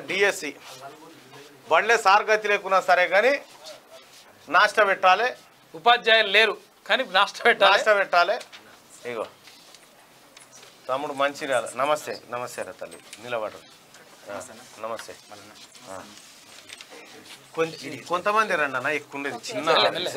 DSC బండ్లే sir గతి లేకున్నా సరే కానీ నాష్ట పెట్టాలి ఉపాధ్యాయులు లేరు కానీ నాష్ట పెట్టాలి నాష్ట పెట్టాలి ఇగో తమ్ముడు మంచి నమస్తే నమస్తే రా తల్లి నిలబడు ఆ, నమస్తే ఆ. కొంచెం కొంతమంది రండి అన్న ఎక్కువ ఉండేది చిన్న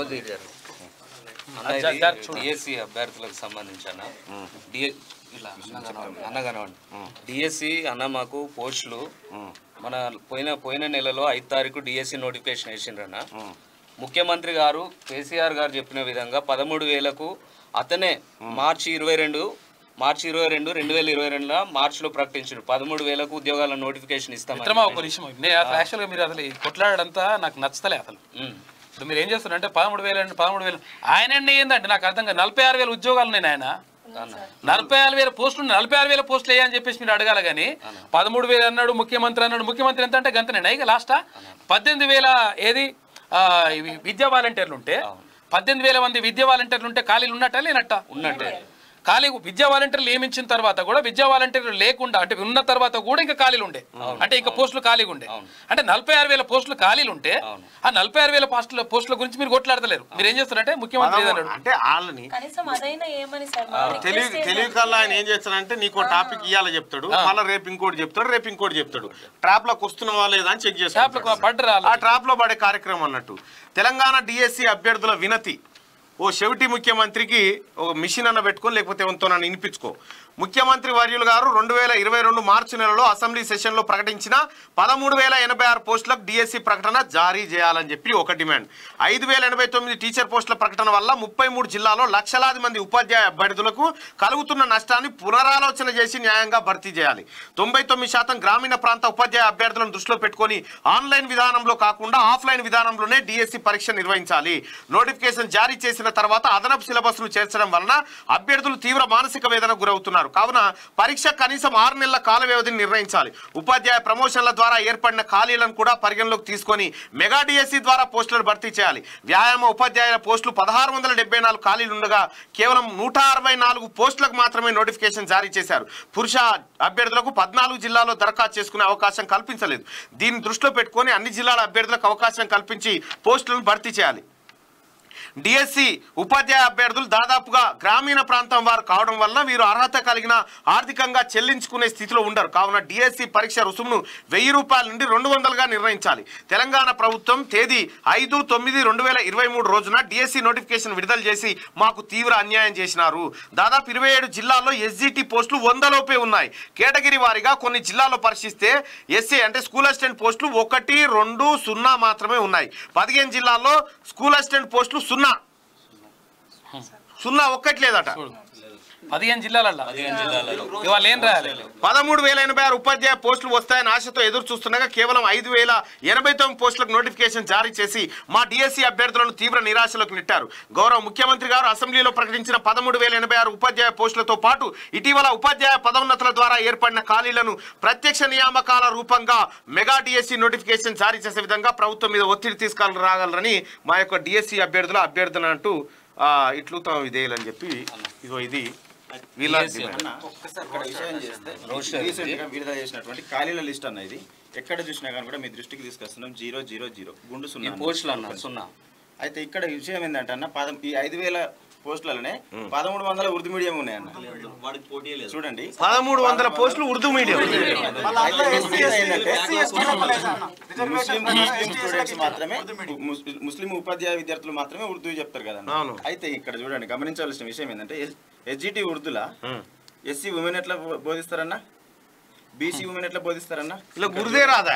డిఎస్సి అభ్యర్థులకు సంబంధించిన డిఎ ఇలా అన్నగనవండి అన్నగనవండి డిఎస్సి అన్న మాకు పోస్టులు మన పోయిన పోయిన నెలలో ఐదు తారీఖు డిఎస్సి నోటిఫికేషన్ వేసిండ్రన్న ముఖ్యమంత్రి గారు కేసీఆర్ గారు చెప్పిన విధంగా పదమూడు వేలకు అతనే మార్చి ఇరవై రెండు మార్చి ఇరవై రెండు రెండు వేల ఇరవై రెండులో మార్చిలో ప్రకటించారు పదమూడు వేలకు ఉద్యోగాల నోటిఫికేషన్ మిత్రమా ఇస్తామని ఒక నిమిషం నేను అసలు యాక్చువల్గా మీరు అసలు ఈ కొట్లాడంతా నాకు నచ్చతలే అసలు ఉమ్. ఇప్పుడు మీరు ఏం చేస్తున్నారంటే పదమూడు వేలు అండి పదమూడు వేలు ఆయన అండి ఏందంటే నాకు అర్థం కాదు నలభై ఆరు వేల ఉద్యోగాలు నేను ఆయన నలభై ఆరు వేల పోస్టులు ఉన్నాయి. నలభై ఆరు వేల పోస్టులు వేయని చెప్పేసి మీరు అడగాలి కానీ పదమూడు వేలు అన్నాడు ముఖ్యమంత్రి అన్నాడు ముఖ్యమంత్రి ఎంత అంటే గంతనే ఇక లాస్టా పద్దెనిమిది వేల ఏది ఆ, ఇవి విద్యా వాలంటీర్లు ఉంటే పద్దెనిమిది వేల మంది విద్యా వాలంటీర్లు ఉంటే ఖాళీలు ఉన్నట్ట లేనట్ట ఉన్నట్టే ఖాళీ విద్యా వాలంటీర్లు నియమించిన తర్వాత కూడా విద్యా వాలంటీర్లు లేకుండా అంటే ఉన్న తర్వాత కూడా ఇంకా ఖాళీలు ఉండే అంటే ఇంకా పోస్టులు ఖాళీగా ఉండే అంటే నలభై ఆరు వేల పోస్టులు ఖాళీలు ఉంటే ఆ నలభై ఆరు వేల పోస్టుల పోస్టుల గురించి మీరు కొట్లాడతలేరు మీరు ఏం చేస్తారంటే ముఖ్యమంత్రి ఏదన్నాడు అంటే వాళ్ళని కనీసం అదైనా ఏమని సార్ మా request తెలివి ఏంటంటే- తెలివి కల్లా ఆయన ఏం చేస్తాడంటే నీకు టాపిక్ ఇవ్వాలని చెప్తాడు మళ్ళీ రేపు ఇంకోటి చెప్తాడు రేపు ఇంకోటి చెప్తాడు ట్రాప్ లోకి వస్తున్నావా లేదా అని చెక్ చేస్తాడు ట్రాప్లకు పడ్డరా ఆ ట్రాప్ లో పడే కార్యక్రమం అన్నట్టు తెలంగాణ డిఎస్సి అభ్యర్థుల వినతి ఓ చెవిటి ముఖ్యమంత్రికి ఒక మిషన్ అన్న పెట్టుకో లేకపోతే ఎవరితో నన్ను వినిపించుకో ముఖ్యమంత్రి వర్యులు గారు రెండు వేల ఇరవై రెండు మార్చి నెలలో అసెంబ్లీ సెషన్లో ప్రకటించిన పదమూడు వేల ఎనభై ఆరు పోస్టులకు డిఎస్సి ప్రకటన జారీ చేయాలని చెప్పి ఒక డిమాండ్ ఐదు వేల ఎనభై తొమ్మిది టీచర్ పోస్టుల ప్రకటన వల్ల ముప్పై మూడు జిల్లాలో లక్షలాది మంది ఉపాధ్యాయ అభ్యర్థులకు కలుగుతున్న నష్టాన్ని పునరాలోచన చేసి న్యాయంగా భర్తీ చేయాలి తొంభై తొమ్మిది శాతం గ్రామీణ ప్రాంత ఉపాధ్యాయ అభ్యర్థులను దృష్టిలో పెట్టుకొని ఆన్లైన్ విధానంలో కాకుండా ఆఫ్లైన్ విధానంలోనే డిఎస్సి పరీక్ష నిర్వహించాలి నోటిఫికేషన్ జారీ చేసిన తర్వాత అదనపు సిలబస్ను చేర్చడం వలన అభ్యర్థులు తీవ్ర మానసిక వేదనకు గురవుతున్నారు కావున పరీక్ష కనీసం ఆరు నెలల కాల వ్యవధిని నిర్ణయించాలి ఉపాధ్యాయ ప్రమోషన్ల ద్వారా ఏర్పడిన ఖాళీలను కూడా పరిగణలోకి తీసుకొని మెగా డిఎస్సి ద్వారా పోస్టులను భర్తీ చేయాలి వ్యాయామ ఉపాధ్యాయుల పోస్టులు పదహారు వందల డెబ్బై నాలుగు ఖాళీలు ఉండగా కేవలం నూట అరవై నాలుగు పోస్టులకు మాత్రమే నోటిఫికేషన్ జారీ చేశారు పురుష అభ్యర్థులకు పద్నాలుగు జిల్లాల్లో దరఖాస్తు చేసుకునే అవకాశం కల్పించలేదు దీన్ని దృష్టిలో పెట్టుకొని అన్ని జిల్లాల అభ్యర్థులకు అవకాశం కల్పించి పోస్టులను భర్తీ చేయాలి డిఎస్సి ఉపాధ్యాయ అభ్యర్థులు దాదాపుగా గ్రామీణ ప్రాంతం వారు కావడం వలన వీరు అర్హత కలిగిన ఆర్థికంగా చెల్లించుకునే స్థితిలో ఉండరు కావున డిఎస్సి పరీక్ష రుసుమును వెయ్యి రూపాయల నుండి రెండు వందలుగా నిర్ణయించాలి తెలంగాణ ప్రభుత్వం తేదీ ఐదు తొమ్మిది రెండు వేల ఇరవై మూడు రోజున డిఎస్సి నోటిఫికేషన్ విడుదల చేసి మాకు తీవ్ర అన్యాయం చేసినారు దాదాపు ఇరవై ఏడు జిల్లాల్లో ఎస్జిటి పోస్టులు వందలోపే ఉన్నాయి కేటగిరీ వారీగా కొన్ని జిల్లాల్లో పరిశీలిస్తే ఎస్ఏ అంటే స్కూల్ అసిస్టెంట్ పోస్టులు ఒకటి రెండు సున్నా మాత్రమే ఉన్నాయి పదిహేను జిల్లాల్లో స్కూల్ అసిస్టెంట్ పోస్టులు సున్నా సున్నా ఒక్కటి లేదట పదిహేను జిల్లాలల్లో పదిహేను జిల్లాలలో ఇవాళ ఏం రాయాలి పదమూడు వేల ఎనభై ఆరు ఉపాధ్యాయ పోస్టులు వస్తాయని ఆశతో ఎదురు చూస్తుండగా కేవలం ఐదు వేల ఎనభై తొమ్మిది పోస్టులకు నోటిఫికేషన్ జారీ చేసి మా డిఎస్సి అభ్యర్థులను తీవ్ర నిరాశలోకి నెట్టారు గౌరవ ముఖ్యమంత్రి గారు అసెంబ్లీలో ప్రకటించిన పదమూడు వేల ఎనభై ఆరు ఉపాధ్యాయ పోస్టులతో పాటు ఇటీవల ఉపాధ్యాయ పదోన్నతుల ద్వారా ఏర్పడిన ఖాళీలను ప్రత్యక్ష నియామకాల రూపంగా మెగా డిఎస్సి నోటిఫికేషన్ జారీ చేసే విధంగా ప్రభుత్వం మీద ఒత్తిడి తీసుకొని రాగలరని మా యొక్క డిఎస్సి అభ్యర్థుల అభ్యర్థన అంటూ ఆ, ఇట్లు తాము ఇదేయాలని చెప్పి ఇగో ఇది వీళ్ళ DSC డిమాండ్. అన్న, ఒక్కసారి ఇక్కడ విషయం చేస్తే రోస్టర్ రీసెంట్ గా విడుదల చేసినటువంటి ఖాళీల లిస్ట్ అన్న ఇది ఎక్కడ చూసినా కానీ కూడా మీ దృష్టికి తీసుకొస్తున్నాం జీరో జీరో జీరో గుండు ఈ సున్నా అన్న. పోస్టులు అన్న సున్నా అయితే ఇక్కడ విషయం ఏంటంటే అన్న పదం ఈ ఐదు వేల పోస్టులనే పదమూడు వందల ఉర్దూ మీడియం ఉన్నాయన్న చూడండి పదమూడు వందల పోస్టులు ఉర్దూ మీడియం అయితే ఇక్కడ ఏంటంటే ముస్లిం ముస్లిం స్టూడెంట్స్ మాత్రమే ముస్- ముస్లిం ఉపాధ్యాయ విద్యార్థులు మాత్రమే ఉర్దూ చెప్తారు కదన్న అవును. అయితే ఇక్కడ చూడండి గమనించవలసిన విషయం ఏంటంటే ఎస్జిటి ఉర్దూలా ఎస్సీ ఉమెన్ ఎట్లా బో- బోధిస్తారన్నా బీసీ ఉమెన్ ఎట్లా బోధిస్తారన్నా ఇలా గురిదే రాదా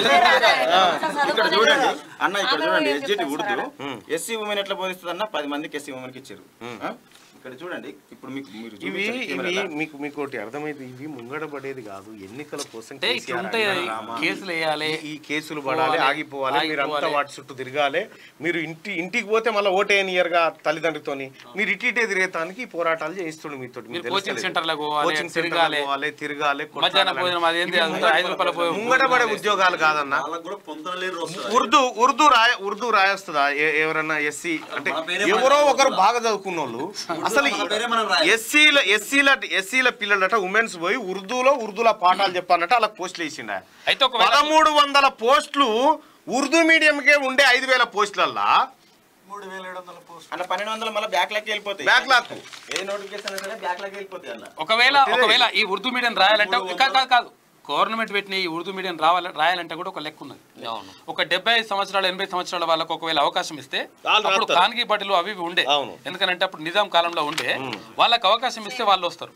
ఇక్కడ చూడండి అన్న ఇక్కడ చూడండి ఎస్జిటి ఉర్దూ ఎస్సీ ఉమెన్ ఎట్లా బోధిస్తుంది అన్న పది మందికి ఎస్సీ ఉమెన్ కి ఇచ్చారు ఆ? ఇక్కడ చూడండి ఇప్పుడు మీకు మీరు ఇవి చూపించండి ఇవి కెమెరాలో. మీకు మీకు ఒకటి అర్థమైంది ఇవి ముంగడబడేది కాదు ఎన్నికల కోసం అంటే ఇట్లా కేసీఆర్ ఉంటాయి అన్న రామ. కేసులు వేయాలి ఈ- ఈ కేసులు పడాలి పోవాలి, ఆగిపోవాలి మీరు అంతా ఆగిపోవాలి. వాటి చుట్టూ తిరగాలి మీరు ఇంటి ఇంటికి పోతే మళ్ళీ ఓటేయనియర్ గా తల్లిదండ్రులతోని మీరు ఇటు ఇటే తిరగటానికి ఈ పోరాటాలు చేయిస్తుండే మీతో మీరు కోచింగ్ సెంటర్లకు పోవాలి, కోచింగ్ సెంటర్లకు తిరగాలి. పోవాలి తిరగాలి మధ్యాహ్నం కొట్లాడాలి. భోజనం అది ఏంది ఇవి అంత ముంగడ- ఐదు రూపాయల భోజనం. ముంగడబడే ఉద్యోగాలు కాదన్న ఉర్దూ ఉర్దూ రాయ ఉర్దూ రాయొస్తుందా ఎ- ఎవరన్నా ఎస్సీ అంటే ఎవరో ఒకరు బాగా చదువుకున్న వాళ్ళు అసలు ఎస్సీల ఎస్సీల ఎస్సీల పిల్లలట ఉమెన్స్ పోయి ఉర్దూలో ఉర్దూలో పాఠాలు చెప్పాలంటే అలా పోస్టులు వేసిండ అయితే ఒకవేళ పదమూడు వందల పోస్టులు ఉర్దూ మీడియంకే ఉండే ఐదు వేల పోస్టులల్లా అన్న పన్నెండు వందలు మళ్ళీ బ్యాక్ లెక్క వెళ్ళిపోతాయి బ్యాక్లాక్ ఏ నోటిఫికేషన్ అయినా సరే బ్యాక్ లెక్క వెళ్ళిపోతాయి అన్న ఒకవేళ ఒకవేళ ఈ ఉర్దూ మీడియం రాయాలంటే కాదు కాదు కాదు గవర్నమెంట్ పెట్టిన ఈ ఉర్దూ మీడియం రావాలి రాయాలంటే కూడా ఒక లెక్క ఉన్నది అవును ఒక డెబ్బై ఐదు సంవత్సరాలు ఎనభై సంవత్సరాల వాళ్ళకి ఒకవేళ అవకాశం ఇస్తే వాళ్ళు అప్పుడు రాస్తారు. కాన్గి బట్టలు అవి ఇవి ఉండే అవును. ఎందుకంటే అప్పుడు నిజాం కాలంలో ఉండే వాళ్ళకి అవకాశం ఇస్తే వాళ్ళు వస్తారు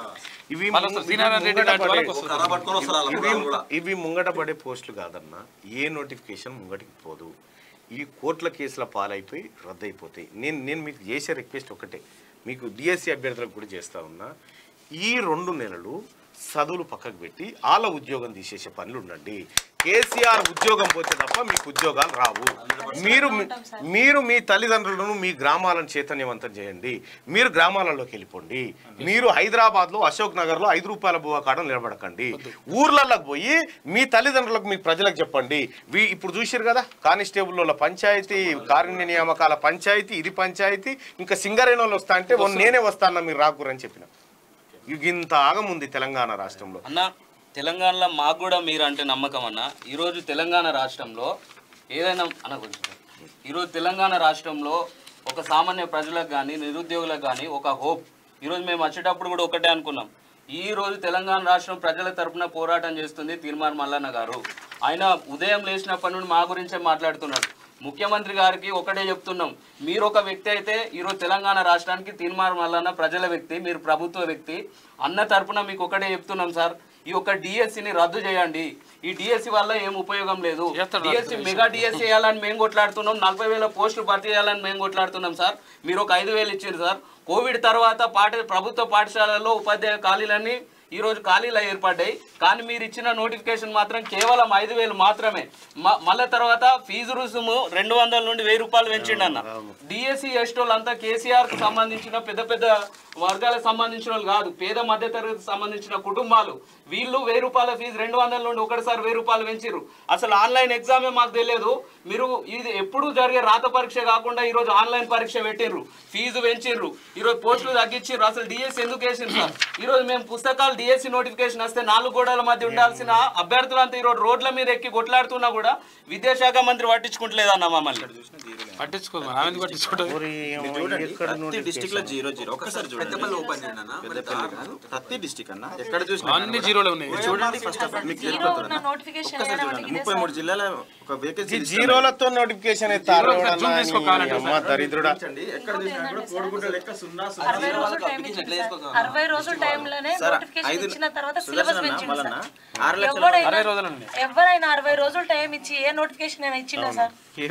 ఇవి వాళ్ళు ముంగ- వస్తారు సీనారాయణ రెడ్డి ముంగట లాంటి వాళ్ళకి పడే- వస్తారు ఇవి ఇవి ముంగట పడే పోస్టులు కాదన్న ఏ నోటిఫికేషన్ ముంగటికి పోదు ఈ కోర్టుల కేసుల పాలైపోయి రద్దయిపోతాయి నేను నేను మీకు చేసే రిక్వెస్ట్ ఒకటే మీకు డిఎస్సి అభ్యర్థులకు కూడా చేస్తా ఉన్నా ఈ రెండు నెలలు చదువులు పక్కకు పెట్టి వాళ్ళ ఉద్యోగం తీసేసే పనులు ఉండండి కేసీఆర్ ఉద్యోగం పోతే తప్ప మీకు ఉద్యోగాలు రావు మీరు మీ- మీరు మీ తల్లిదండ్రులను మీ గ్రామాలను చైతన్యవంతం చేయండి మీరు గ్రామాలలోకి వెళ్ళిపోండి మీరు హైదరాబాద్లో అశోక్ నగర్లో ఐదు రూపాయల బువ్వ కాడ నిలబడకండి ఊర్లలోకి పోయి మీ తల్లిదండ్రులకు మీ ప్రజలకు చెప్పండి వీ ఇప్పుడు చూసారు కదా కానిస్టేబుల్లో పంచాయతీ కారుణ్య నియామకాల పంచాయతీ ఇది పంచాయతీ ఇంకా సింగరేణులు వస్తా అంటే "ఓ నేనే వస్తానన్నా మీరు రాకూరని చెప్పిన ఇక ఇంత ఆగముంది తెలంగాణ రాష్ట్రంలో అన్న తెలంగాణలో మాకు కూడా మీరు అంటే నమ్మకం అన్న ఈరోజు తెలంగాణ రాష్ట్రంలో ఏదైనా అన్న కొంచెం ఈరోజు తెలంగాణ రాష్ట్రంలో ఒక సామాన్య ప్రజలకు కానీ నిరుద్యోగులకు కానీ ఒక హోప్ ఈరోజు మేము వచ్చేటప్పుడు కూడా ఒకటే అనుకున్నాం ఈ రోజు తెలంగాణ రాష్ట్రం ప్రజల తరపున పోరాటం చేస్తుంది తీర్మాన్ మల్లన్న గారు ఆయన ఉదయం లేచినప్పటి నుండి మా గురించే మాట్లాడుతున్నాడు ముఖ్యమంత్రి గారికి ఒకటే చెప్తున్నాం మీరు ఒక వ్యక్తి అయితే ఈరోజు తెలంగాణ రాష్ట్రానికి తీర్మానం వలన ప్రజల వ్యక్తి మీరు ప్రభుత్వ వ్యక్తి అన్న తరపున మీకు ఒకటే చెప్తున్నాం సార్ ఈ యొక్క డిఎస్సిని రద్దు చేయండి ఈ డిఎస్సి వల్ల ఏం ఉపయోగం లేదు చేస్తాడు డిఎస్సి మెగా డిఎస్సి వేయాలని మేము కొట్లాడుతున్నాం నలభై వేల పోస్టులు భర్తీ చేయాలని మేము కొట్లాడుతున్నాం సార్ మీరు ఒక ఐదు వేలు ఇచ్చారు సార్ కోవిడ్ తర్వాత పాఠ ప్రభుత్వ పాఠశాలల్లో ఉపాధ్యాయ ఖాళీలన్నీ ఈ రోజు ఖాళీలు ఏర్పడ్డాయి కానీ మీరు ఇచ్చిన నోటిఫికేషన్ మాత్రం కేవలం ఐదు వేలు మాత్రమే మ- మళ్ళా తర్వాత ఫీజు రుసుము రెండు వందల నుండి వెయ్యి రూపాయలు పెంచిండు అన్న డిఎస్సి ఎస్టీ వాళ్ళంతా కేసీఆర్ కు సంబంధించిన పెద్ద పెద్ద వర్గాలకు సంబంధించిన వాళ్ళు కాదు పేద మధ్య తరగతి సంబంధించిన కుటుంబాలు వీళ్ళు వెయ్యి రూపాయల ఫీజు రెండు వందల నుండి ఒకటిసారి వెయ్యి రూపాయలు పెంచిర్రు అసలు ఆన్లైన్ ఎగ్జామే మాకు తెలియదు మీరు ఇది ఎప్పుడు జరిగే రాత పరీక్ష కాకుండా ఈ రోజు ఆన్లైన్ పరీక్ష పెట్టిర్రు ఫీజు పెంచిర్రు ఈ రోజు పోస్టులు తగ్గించిర్రు అసలు డిఎస్సి ఎందుకు వేసిండ్రు సార్ ఈ రోజు మేము పుస్తకాలు డిఎస్సి నోటిఫికేషన్ వస్తే నాలుగు గోడల మధ్య ఉండాల్సిన అభ్యర్థులంతా ఈ రోజు రోడ్ల మీద ఎక్కి కొట్లాడుతున్నా కూడా విద్యాశాఖ మంత్రి పట్టించుకుంటలేదన్న మమ్మల్ని పట్టించుకోదు మరి ఆమె ఎందుకు పట్టించుకుంటుంది మరి ఏమో చూడండి ఎక్కడ ప్రతి డిస్టిక్ లో జీరో జీరో ఒక్కసారి చూడండి పెద్దపల్లి కాదు, ప్రతి డిస్టిక్ అన్న ఎక్కడ చూసినా అన్ని జీరోలే ఉన్నాయి ఇది చూడండి ఫస్ట్ ఆఫ్ ఆల్ మీకు జీరో తెలిపోతుంది ఉన్న నోటిఫికేషన్ ఒక్కసారి చూడండి ముప్పై మూడు జిల్లాల ఒక వేకెన్సీ ఈ జీరోలతో నోటిఫికేషన్ ఎత్తారు ఒకసారి zoom చేసుకో కావాలంటే అమ్మ దరిద్రుడా ఎక్కడ చూసినా కూడా కోడిగుడ్డ లెక్క సున్నా సున్నా అరవై రోజులు టైం ఇచ్చింది సార్. అరవై రోజుల టైంలోనే సార్, నోటిఫికేషన్ ఐదు- ఇచ్చిన తర్వాత సుదర్శన్ సిలబస్ అన్న, పెంచింది మల్లన్న, సార్ ఆరు లక్షల ఎవరైనా అరవై రోజులు ఉన్నాయి ఎవరైనా అరవై రోజులు టైం ఇచ్చి ఏ నోటిఫికేషన్ అయినా ఇచ్చిందా సార్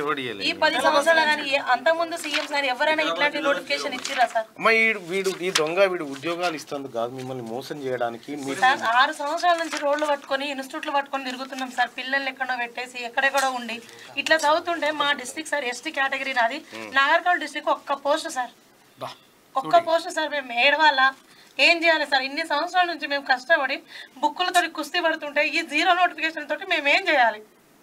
ఈ పది సంవత్సరాలు కానీ అంత ముందు సీఎం సార్ ఎవరైనా ఇట్లాంటి నోటిఫికేషన్ ఇచ్చిరా సార్ అమ్మ వీడు వీడు ఈ దొంగ వీడు ఉద్యోగాలు ఇస్తుంది కాదు మిమ్మల్ని మోసం చేయడానికి మీరు సార్ ఆరు సంవత్సరాల నుంచి రోడ్లు పట్టుకొని ఇన్స్టిట్యూట్లు పట్టుకొని తిరుగుతున్నాం సార్ పిల్లల్ని ఎక్కడో పెట్టేసి ఎక్కడెక్కడో ఉండి ఇట్లా చదువుతుంటే మా డిస్టిక్ సార్ ఎస్టీ కేటగిరీ నాది నాగర్కల్ డిస్టిక్ ఒక్క పోస్ట్ సార్ బా ఒక్క పోస్ట్ సార్ మేము ఏడవాలా ఏం చేయాలి సార్ ఇన్ని సంవత్సరాల నుంచి మేము కష్టపడి బుక్కులతో కుస్తీ పడుతుంటే ఈ జీరో నోటిఫికేషన్ తోటి మేము ఏం చేయాలి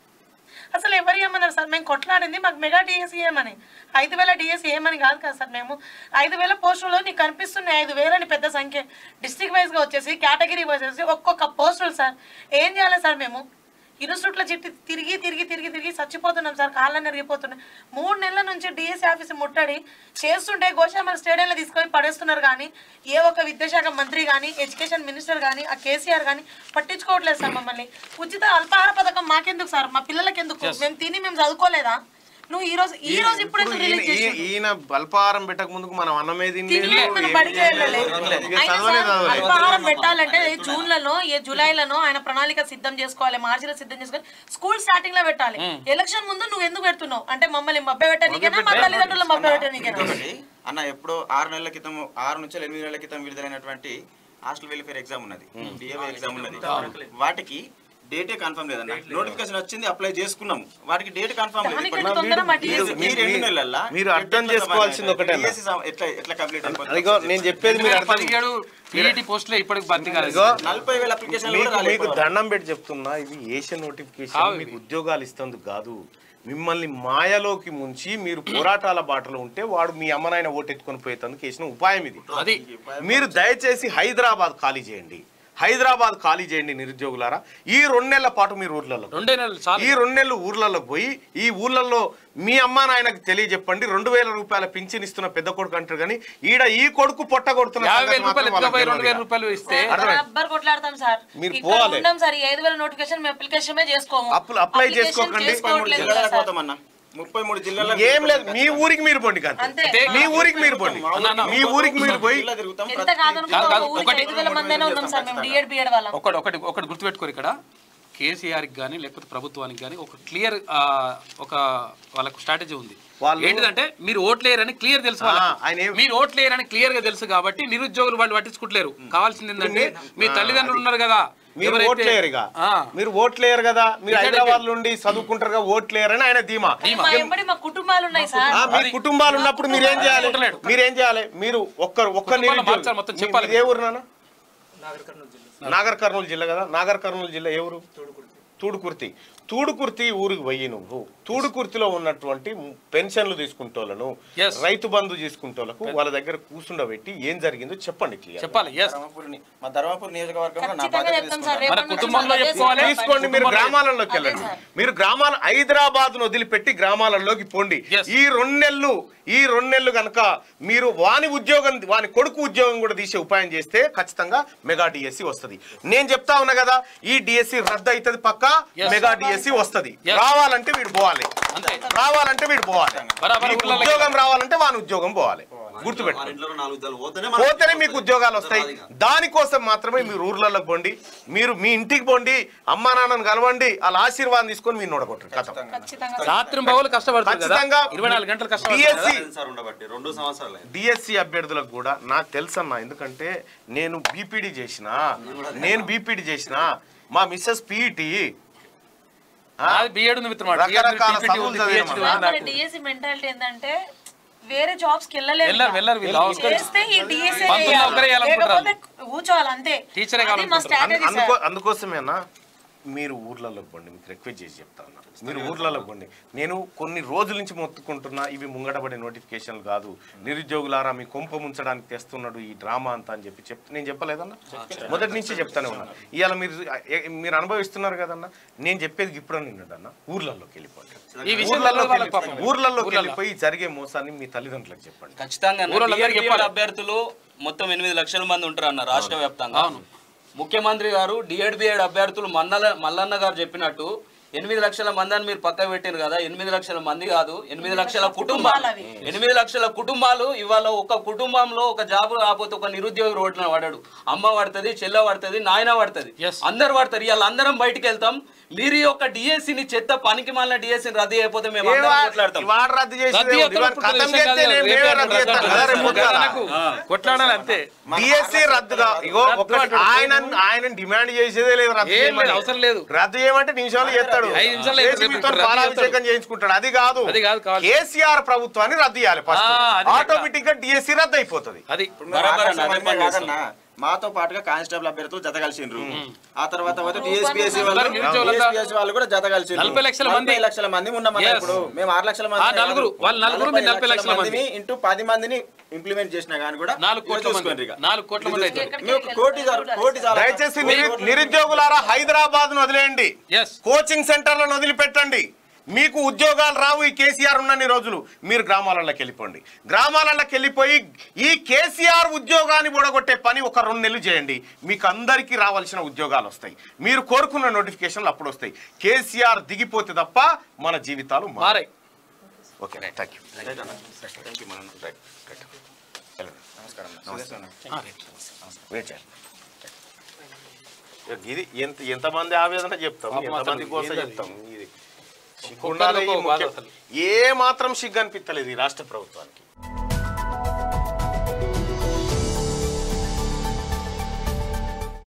అసలు ఎవరు ఏమన్నారు సార్ మేము కొట్లాడింది మాకు మెగా డిఎస్సీ ఏమని ఐదు వేల డిఎస్సీ ఏమని కాదు కదా సార్ మేము ఐదు వేల పోస్టుల్లో నీకు కనిపిస్తున్నాయి ఐదు వేలని పెద్ద సంఖ్య డిస్ట్రిక్ట్ వైజ్గా వచ్చేసి కేటగిరీ వచ్చేసి ఒక్కొక్క పోస్టులు సార్ ఏం చేయాలి సార్ మేము ఇన్స్టిట్యూట్లో చిట్టి తిరిగి తిరిగి తిరిగి తిరిగి చచ్చిపోతున్నాం సార్ కాళ్ళని ఎరిగిపోతున్నాయి మూడు నెలల నుంచి డిఎస్సీ ఆఫీస్ ముట్టడి చేస్తుంటే గోషామర్ స్టేడియంలో తీసుకొని పడేస్తున్నారు కానీ ఏ ఒక్క విద్యాశాఖ మంత్రి కానీ ఎడ్యుకేషన్ మినిస్టర్ కానీ ఆ కేసీఆర్ కానీ పట్టించుకోవట్లేదు సార్ మమ్మల్ని ఉచిత అల్పాహార పథకం మాకెందుకు సార్ మా పిల్లలకి ఎందుకు మేము తిని మేము చదువుకోలేదా నువ్వు ఈ రోజు ఈ రోజు ఇప్పుడు ఎందుకు రిలీజ్ ఈయన- చేసి ఈయన బల్పారం పెట్టక ముందుకు మనం అన్నమే తినలేదు, తినలేదు, మనం ఏం బడికి చేయలేదు. వెళ్ళలేదు. ఇక అయినా చదవనే సార్, చదవలేదు. అల్పాహారం పెట్టాలంటే ఈ జూన్లలో ఏ జూలైలలో ఆయన ప్రణాళిక సిద్ధం చేసుకోవాలి మార్చిలో సిద్ధం చేసుకోవాలి స్కూల్ స్టార్టింగ్ లో పెట్టాలి ఎలక్షన్ ముందు నువ్వు ఎందుకు పెడుతున్నావు అంటే మమ్మల్ని మభ్య పెట్టనీకేనా మా తల్లిదండ్రుల మభ్య పెట్టనీకేనా ఒకటి అన్న ఎప్పుడో ఆరు నెలల క్రితం ఆరు నుంచి ఎనిమిది నెలల క్రితం విడుదలైనటువంటి హాస్టల్ వెల్ఫేర్ ఎగ్జామ్ ఉన్నది డిఏఓ ఎగ్జామ్ ఉన్నది వాటికి డేటే కన్ఫర్మ్ లేదన్న నోటిఫికేషన్ వచ్చింది అప్లై చేసుకున్నాము వాటికి డేట్ కన్ఫర్మ్ లేదు దానికి ఇప్పటికి. ఎంత తొందర మాకు ఈ- తెలుసు. ఈ రెండు నెలల్లో మీరు అర్థం చేసుకోవాల్సింది ఒకటే అన్న. DSC సం- ఎట్లా ఎట్లా కంప్లీట్ అయిపోతుంది అదిగో నేను చెప్పేది మీరు అర్థం పదిహేడు పీఈటీ పోస్టులే ఇప్పటికి భర్తీ కాలేదు ఇదిగో నలభై వేల అప్లికేషన్ మీకు మీకు దండం పెట్టి చెప్తున్నా ఇది ఏషియన్ నోటిఫికేషన్ మీకు ఉద్యోగాలు ఇస్తుంది కాదు మిమ్మల్ని మాయలోకి ముంచి మీరు పోరాటాల బాటలో ఉంటే వాడు మీ అమ్మనాయన ఓటెత్తుకొని పోయేందుకు వేసిన ఉపాయం ఇది అది మీరు దయచేసి హైదరాబాద్ ఖాళీ చేయండి హైదరాబాద్ ఖాళీ చేయండి నిరుద్యోగులారా ఈ రెండు నెలల పాటు మీరు ఊర్లలో రెండే నెలలు చాలు ఈ రెండు నెలలు ఊర్లలో పోయి ఈ ఊర్లలో మీ అమ్మా నాయనకు తెలియజెప్పండి రెండు వేల రూపాయల పింఛన్ ఇస్తున్న పెద్ద కొడుకు అంటారు కానీ ఈడ ఈ కొడుకు పొట్ట కొడుతున్న యాభై సంగతి వేల రూపాయలు మాత్రం ఎత్తుకపోయి వాళ్ళకి రెండు వేల తెలియదు. రూపాయలు ఇస్తే అర్థమైంది. రబ్బర్ కొట్లాడతాం సార్ మీరు ఇక్కడ పోవాలి. ఉన్నాం సార్ ఈ ఐదు వేల నోటిఫికేషన్ మేము అప్లికేషన్ చేసుకోము అప్ల- అప్లై Application చేసుకోకండి. చేసుకోవట్లేదు జిల్లాలకు కదా సార్. పోతామన్నా ముప్పై మూడు జిల్లాల ఏం లేదు మీ ఊరికి మీరు పోండి కాదు అంతే. మీ ఊరికి మీరు పోండి అన్న, అన్న, మీ ఊరికి మీరు పోయి జిల్లా తిరుగుతాం ఎంత ప్రతి- కాదనుకున్నా కాదు, కాదు, ఒక ఊరికి ఒకటి- ఐదు వేల మంది అయినా ఉన్నాం సార్ మేము డిఎడ్ బిఎడ్ వాళ్ళం ఒకటి ఒకటి ఒకటి గుర్తుపెట్టుకోరు ఇక్కడ కేసీఆర్కి కానీ లేకపోతే ప్రభుత్వానికి కానీ ఒక క్లియర్ ఒక వాళ్ళకు స్ట్రాటజీ ఉంది వాళ్ళు- ఏంటిదంటే మీరు ఓట్లేరని క్లియర్ తెలుసు వాళ్ళకు. ఆ, ఆయన ఏం- మీరు ఓట్లేరని క్లియర్ గా తెలుసు కాబట్టి నిరుద్యోగులు వాళ్ళు పట్టించుకుంటలేరు కావాల్సింది ఏంటంటే మీ తల్లిదండ్రులు ఉన్నారు కదా మీరు ఎవరైతే- ఓట్లేరు ఇక ఆ, మీరు ఓట్లేరు కదా మీరు Decide హైదరాబాద్ నుండి చదువుకుంటారు కదా ఓట్లేరు అని ఆయన ధీమా మా ఎంబడి మా కుటుంబాలు ఉన్నాయి సార్ ఆ, మీ కుటుంబాలు ఉన్నప్పుడు మీరు ఏం చేయాలి ఉంటలేడు. మీరేం చేయాలి మీరు ఒక్కరు ఒక్క కుటుంబాలు నిరుద్యోగి. మార్చాలి, మొత్తం మీ- చెప్పాలి. మీది ఏ ఊరు నాన్న నాగర్ కర్నూలు జిల్లా కదా నాగర్ కర్నూలు జిల్లా ఏ ఊరు తూడుకుర్తి తూడుకుర్తి ఊరికి పోయి నువ్వు తూడుకుర్తిలో ఉన్నటువంటి పెన్షన్లు తీసుకుంటోళ్ళను Yes. రైతు బంధు తీసుకుంటోళ్ళకు వాళ్ళ దగ్గర కూర్చుండబెట్టి ఏం జరిగిందో చెప్పండి క్లియర్ చెప్పాలి ఎస్ ధర్మపురిని మా ధర్మపురి నియోజకవర్గంలో నా ఖచ్చితంగా బాధ్యత చెప్తాం సార్ తీసుకుంటాను. రేపటి మన నుంచి కుటుంబంలో అదే చెప్పుకోవాలి. సార్. తీసుకోండి మీరు గ్రామాలలోకి వెళ్ళండి మీరు గ్రామాల హైదరాబాద్ ను వదిలిపెట్టి గ్రామాలలోకి పోండి Yes. ఈ రెండు నెలలు ఈ రెండు నెలలు కనుక మీరు వాని ఉద్యోగం వాని కొడుకు ఉద్యోగం కూడా తీసే ఉపాయం చేస్తే ఖచ్చితంగా మెగా డిఎస్సి వస్తది నేను చెప్తా ఉన్నా కదా ఈ డిఎస్సి రద్దు అవుతుంది పక్క Yes. మెగా డిఎస్సి వస్తది Yes. రావాలంటే వీడు పోవాలి అంతే రావాలంటే వీడు పోవాలి బరాబర్ మీకు ఊర్లలోకి ఉద్యోగం రావాలంటే వాని ఉద్యోగం పోవాలి గుర్తుపెట్టుకోండి ఇంట్లో నాలుగు ఇద్దరు పోతేనే పోతేనే మీకు ఉద్యోగాలు వస్తాయి దానికోసం మాత్రమే మీరు ఊర్లలో పోండి మీరు మీ ఇంటికి పోండి అమ్మా నాన్నను కలవండి వాళ్ళ ఆశీర్వాదం తీసుకొని మీరు నోడగొట్టండి కథ ఖచ్చితంగా రాత్రి బహుళ కష్టపడుతుంది కదా ఖచ్చితంగా ఇరవై నాలుగు గంటలు కష్టపడుతుంది DSC కదా. సార్ ఉండబట్టి రెండు సంవత్సరాలు అయింది. డిఎస్సి అభ్యర్థులకు కూడా నాకు తెలుసన్నా ఎందుకంటే నేను బీపీడీ చేసిన నేను బీపీడీ చేసిన మా మిస్సెస్ పీఈటీ నాది బిఎడ్ ఉంది మిత్రమా రకరకాల PPT చదువులు ఉంది, చదివాం PhD మనం. ఉంది నాకు. డిఎస్సి మెంటాలిటీ ఏంటంటే వేరే జాబ్స్ కి వెళ్ళలేరు వెళ్ళరు వెళ్ళరు వీళ్ళు అవసరం చేస్తే ఈ డిఎస్సి పంతుల్లో ఒకరే వేయాలనుకుంటారు. లేకపోతే కూర్చోవాలి అంతే టీచరే అది మా కావాలనుకుంటారు. స్ట్రాటజీ అందుకో సార్ అందుకోసమేనా మీరు ఊర్లలో పోండి మీకు రిక్వెస్ట్ చేసి చెప్తా ఉన్నా మీరు ఊర్లలో పోండి నేను కొన్ని రోజుల నుంచి మొత్తుకుంటున్నా ఇవి ముంగడబడే నోటిఫికేషన్లు కాదు నిరుద్యోగులారా మీ కొంప ముంచడానికి తెస్తున్నాడు ఈ డ్రామా అంతా అని చెప్పి చెప్ నేను చెప్పలేదన్నా మొదటి నుంచి చెప్తానే ఉన్నా ఇవాళ మీరు ఏ- మీరు అనుభవిస్తున్నారు కదన్నా నేను చెప్పేది ఇప్పుడు నిన్నడు అన్న ఊర్లలోకి వెళ్ళిపోండి ఈ విషయం ఊర్లలోకి వాళ్ళకి పాపం. వెళ్ళి- ఊర్లలోకి వెళ్ళిపోయి జరిగే మోసాన్ని మీ తల్లిదండ్రులకు చెప్పండి ఖచ్చితంగా అన్న. ఊరోళ్ళందరికీ DLPL చెప్పాలి. అభ్యర్థులు మొత్తం ఎనిమిది లక్షల మంది ఉంటారు అన్న రాష్ట్ర వ్యాప్తంగా ముఖ్యమంత్రి గారు డిఎడ్ బిఎడ్ అభ్యర్థులు మన్నల మల్లన్న గారు చెప్పినట్టు ఎనిమిది లక్షల మంది అని మీరు పక్క పెట్టారు కదా ఎనిమిది లక్షల మంది కాదు ఎనిమిది లక్షల కుటుంబాలు అవి. ఎనిమిది లక్షల కుటుంబాలు ఇవాళ ఒక కుటుంబంలో ఒక జాబ్ రాకపోతే ఒక నిరుద్యోగి రోడ్డున పడాడు అమ్మ పడుతుంది చెల్ల పడుతుంది నాయన పడుతుంది Yes. అందరు పడతారు ఇవాళ అందరం బయటికి వెళ్తాం మీరు ఈ యొక్క డిఎస్సి ని చెత్త పనికి మాలిన డిఎస్సి రద్దు అయిపోతే మేము ఏ అందరం వా- కొట్లాడతాం వాడు రద్దు చేసేది రద్దు ఏముంది? చేస్తాం వాడు ఇప్పుడు ఖతం విషయం చేస్తే కాదు, మేమే రేపే రద్దు చేస్తాం రద్దు కదా రేపు చేస్తాం. పొద్దుగాల. నాకు కొట్లాడాలి అంతే డిఎస్సి రద్దుగా ఇగో ఒకటి ఆయన ఆయన డిమాండ్ చేసేదే లేదు రద్దు ఏం లేదు, చేయమని. అవసరం లేదు. రద్దు చేయమంటే నిమిషాలు చేస్తాడు ఐదు నిమిషాలు చేసి రేపు మీతో రద్దు పాలాభిషేకం చేయించుకుంటాడు అది కాదు అది కాదు కావాలి. కేసీఆర్ ప్రభుత్వాన్ని రద్దు చేయాలి ఫస్ట్ ఆ, అది లెక్క. ఆటోమేటిక్ గా డిఎస్సి రద్దు అయిపోతుంది అది ఇప్పుడు మేము బరాబర్ ఆరు అన్న, లక్షల అదే మంది పని కాదన్నా, మాతో పాటుగా కానిస్టేబుల్ అభ్యర్థులు జత కలిసిండ్రు ఆ తర్వాత పోతే టీఎస్పీఎస్సీ వాళ్ళు అందరు నిరుద్యోగులంతా TSPSC వాళ్ళు కూడా జత కలిసిండ్రు నలభై లక్షల మంది. నలభై లక్షల మంది ఉన్నాం అన్న Yes. ఇప్పుడు మేము ఆరు లక్షల మంది ఆ, నలుగురు. వాళ్ళు నలుగురు, మీరు నలభై లక్షల మంది. మందిని ఇంటూ పది మందిని ఇంప్లిమెంట్ చేసినా గానీ కూడా నాలుగు కోట్ల ఇది మంది చూసుకోండి ఇక. నాలుగు కోట్ల మంది అవుతారు మేము ఒక కోటి చాలు, కోటి చాలు. దయచేసి నిరు- నిరుద్యోగులారా హైదరాబాద్ ను వదిలేయండి ఎస్ కోచింగ్ సెంటర్లను వదిలిపెట్టండి మీకు ఉద్యోగాలు రావు ఈ కేసీఆర్ ఉన్నన్ని రోజులు మీరు గ్రామాలలోకి వెళ్ళిపోండి గ్రామాలలోకి వెళ్ళిపోయి ఈ కేసీఆర్ ఉద్యోగాన్ని బుడగొట్టే పని ఒక రెండు నెలలు చేయండి మీకు అందరికీ రావాల్సిన ఉద్యోగాలు వస్తాయి మీరు కోరుకున్న నోటిఫికేషన్లు అప్పుడు వస్తాయి కేసీఆర్ దిగిపోతే తప్ప మన జీవితాలు మారవు. మారాయి okay thank you Thank you, మనం. నమస్కారం అన్న. సురేష్ అన్న. వెయిట్ చేయాలి ఇది ఎంత ఎంతమంది ఆవేదన చెప్తాం పాపం ఎంతమంది అసలు కోసం ఏందది? చెప్తాం ఇది ఒక్కొక్కరిది సిగ్గుండాలి ఈ ఒక్కో బాధ ముఖ్య- అసలు. ఏ మాత్రం సిగ్గు అనిపిస్తలేదు ఈ రాష్ట్ర ప్రభుత్వానికి